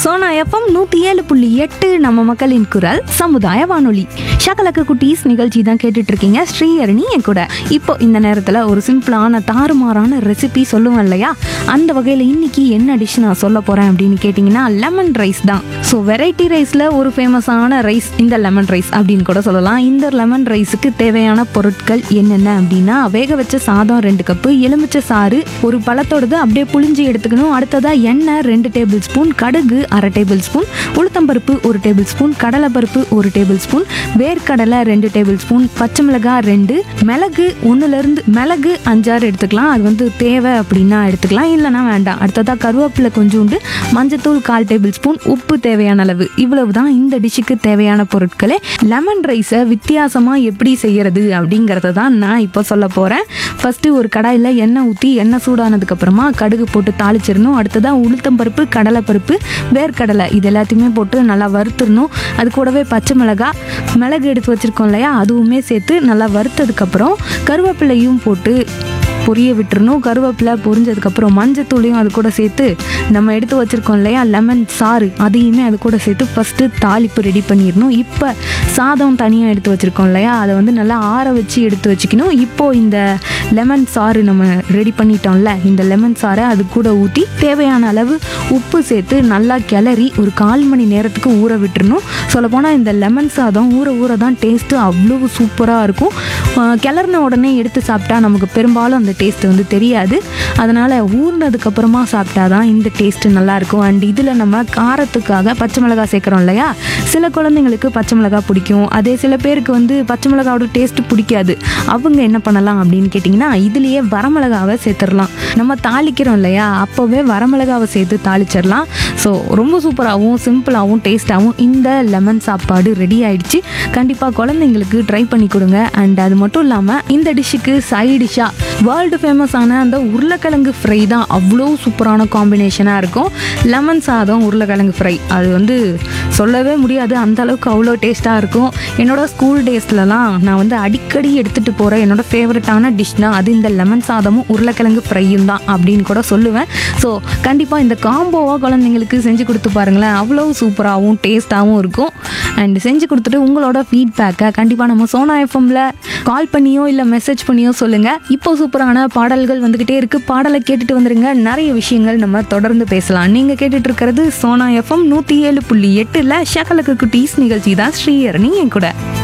Sona FM நூத்தி ஏழு புள்ளி எட்டு நம்ம மக்களின் குரல் சமுதாய வானொலி ஷகலக்கு குட்டீஸ் நிகழ்ச்சி தான் கேட்டுட்டு இருக்கீங்க ஸ்ரீஹரணி என் கூட இப்போ இந்த நேரத்துல ஒரு சிம்பிளான தாறுமாறான ரெசிபி சொல்லுவேன் இல்லையா அந்த வகையில இன்னைக்கு என்ன டிஷ் நான் சொல்ல போறேன் அப்படின்னு கேட்டிங்கன்னா லெமன் ரைஸ் தான் ஸோ வெரைட்டி ரைஸ்ல ஒரு ஃபேமஸான ரைஸ் இந்த லெமன் ரைஸ் அப்படின்னு கூட சொல்லலாம் இந்த லெமன் ரைஸுக்கு தேவையான பொருட்கள் என்னென்ன அப்படின்னா வேக வச்ச சாதம் ரெண்டு கப்பு எலுமிச்சை சாறு ஒரு பழத்தோடது அப்படியே புளிஞ்சு எடுத்துக்கணும் அடுத்ததா எண்ணெய் ரெண்டு டேபிள் ஸ்பூன் கடுகு அரை டேபிள் ஸ்பூன் உளுத்தம்பருப்பு ஒரு டேபிள் ஸ்பூன் கடலைப்பருப்பு ஒரு டேபிள் ஸ்பூன் வேர்க்கடலை ரெண்டு டேபிள் ஸ்பூன் பச்சை மிளகாய் ரெண்டு மிளகு ஒண்ணுல இருந்து மிளகு அஞ்சாறு எடுத்துக்கலாம் அது வந்து தேவை அப்படின்னா எடுத்துக்கலாம் இல்லைன்னா வேண்டாம் அடுத்ததா கருவேப்பிலை கொஞ்சோண்டு மஞ்சத்தூள் கால் டேபிள் ஸ்பூன் உப்பு தேவையான அளவு இவ்வளவு தான் இந்த டிஷ்ஷுக்கு தேவையான பொருட்களே லெமன் ரைஸை வித்தியாசமா எப்படி செய்யறது அப்படிங்கறத தான் நான் இப்போ சொல்ல போறேன் ஃபர்ஸ்ட் ஒரு கடாயில் எண்ணெய் ஊற்றி எண்ணெய் சூடானதுக்கு அப்புறமா கடுகு போட்டு தாளிச்சிடணும் அடுத்ததாக உளுத்தம்பருப்பு கடலைப்பருப்பு வேர்க்கடலை இது எல்லாத்தையுமே போட்டு நல்லா வறுத்துடணும் அது கூடவே பச்சை மிளகாய் மிளகு எடுத்து வச்சிருக்கோம் இல்லையா அதுவுமே சேர்த்து நல்லா வறுத்ததுக்கப்புறம் கருவேப்பிலையும் போட்டு பொரிய விட்டுறணும் கருவேப்பிலை பொரிஞ்சதுக்கப்புறம் மஞ்சத்தூளையும் அது கூட சேர்த்து நம்ம எடுத்து வச்சுருக்கோம் இல்லையா லெமன் சாறு அதையுமே அது கூட சேர்த்து ஃபஸ்ட்டு தாளிப்பு ரெடி பண்ணிடணும் இப்போ சாதம் தனியாக எடுத்து வச்சுருக்கோம் இல்லையா அதை வந்து நல்லா ஆற வச்சு எடுத்து வச்சுக்கணும் இப்போது இந்த லெமன் சாறு நம்ம ரெடி பண்ணிட்டோம்ல இந்த லெமன் சாறை அது கூட ஊற்றி தேவையான அளவு உப்பு சேர்த்து நல்லா கிளறி ஒரு கால் மணி நேரத்துக்கு ஊற விட்டுறணும் சொல்லப்போனால் இந்த லெமன் சாதம் ஊற ஊற தான் டேஸ்ட்டு அவ்வளோ சூப்பராக இருக்கும் ஆஹ் கிளறின உடனே எடுத்து சாப்பிட்டா நமக்கு பெரும்பாலும் அந்த டேஸ்ட் வந்து தெரியாது அதனால் ஊறினதுக்கப்புறமா சாப்பிட்டா தான் இந்த டேஸ்ட்டு நல்லாயிருக்கும் அண்ட் இதில் நம்ம காரத்துக்காக பச்சை மிளகாய் சேர்க்குறோம் இல்லையா சில குழந்தைங்களுக்கு பச்சை மிளகாய் பிடிக்கும் அதே சில பேருக்கு வந்து பச்சை மிளகாவோட டேஸ்ட்டு பிடிக்காது அவங்க என்ன பண்ணலாம் அப்படின்னு கேட்டிங்கன்னா இதுலேயே வரமிளகாவை சேர்த்துடலாம் நம்ம தாளிக்கிறோம் இல்லையா அப்போவே வரமிளகாவை சேர்த்து தாளிச்சிடலாம் ஸோ ரொம்ப சூப்பராகவும் சிம்பிளாகவும் டேஸ்ட்டாகவும் இந்த லெமன் சாப்பாடு ரெடி ஆயிடுச்சு கண்டிப்பாக குழந்தைங்களுக்கு ட்ரை பண்ணி கொடுங்க அண்ட் அது மட்டும் இல்லாமல் இந்த டிஷ்ஷுக்கு சைட் டிஷ்ஷாக வேர்ல்டு ஃபேமஸான அந்த உருளைக்கிழங்கு ஃப்ரை தான் அவ்வளோ சூப்பரான காம்பினேஷனாக இருக்கும் லெமன் சாதம் உருளைக்கிழங்கு ஃப்ரை அது வந்து சொல்லவே முடியாது அந்த அளவுக்கு அவ்வளோ டேஸ்ட்டாக இருக்கும் என்னோட ஸ்கூல் டேஸ்லலாம் நான் வந்து அடிக்கடி எடுத்துகிட்டு போகிற என்னோட ஃபேவரட்டான டிஷ்னா அது இந்த லெமன் சாதமும் உருளைக்கிழங்கு ஃப்ரையும் தான் அப்படின்னு கூட சொல்லுவேன் ஸோ கண்டிப்பாக இந்த காம்போவாக குழந்தைங்களுக்கு செஞ்சு கொடுத்து பாருங்களேன் அவ்வளோ சூப்பராகவும் டேஸ்ட்டாகவும் இருக்கும் அண்ட் செஞ்சு கொடுத்துட்டு உங்களோட ஃபீட்பேக்கை கண்டிப்பாக நம்ம சோனா எஃப்எம்ல கால் பண்ணியோ இல்லை மெசேஜ் பண்ணியோ சொல்லுங்கள் இப்போ சூப்பரான பாடல்கள் வந்துக்கிட்டே இருக்குது பாடலை கேட்டுட்டு வந்துருங்க நிறைய விஷயங்கள் நம்ம தொடர்ந்து பேசலாம் நீங்கள் கேட்டுட்டு இருக்கிறது சோனா எஃப்எம் நூற்றி ஏழு புள்ளி எட்டில் ஷகலக்கு குட்டீஸ் நிகழ்ச்சி தான் ஸ்ரீஹரணி என் கூட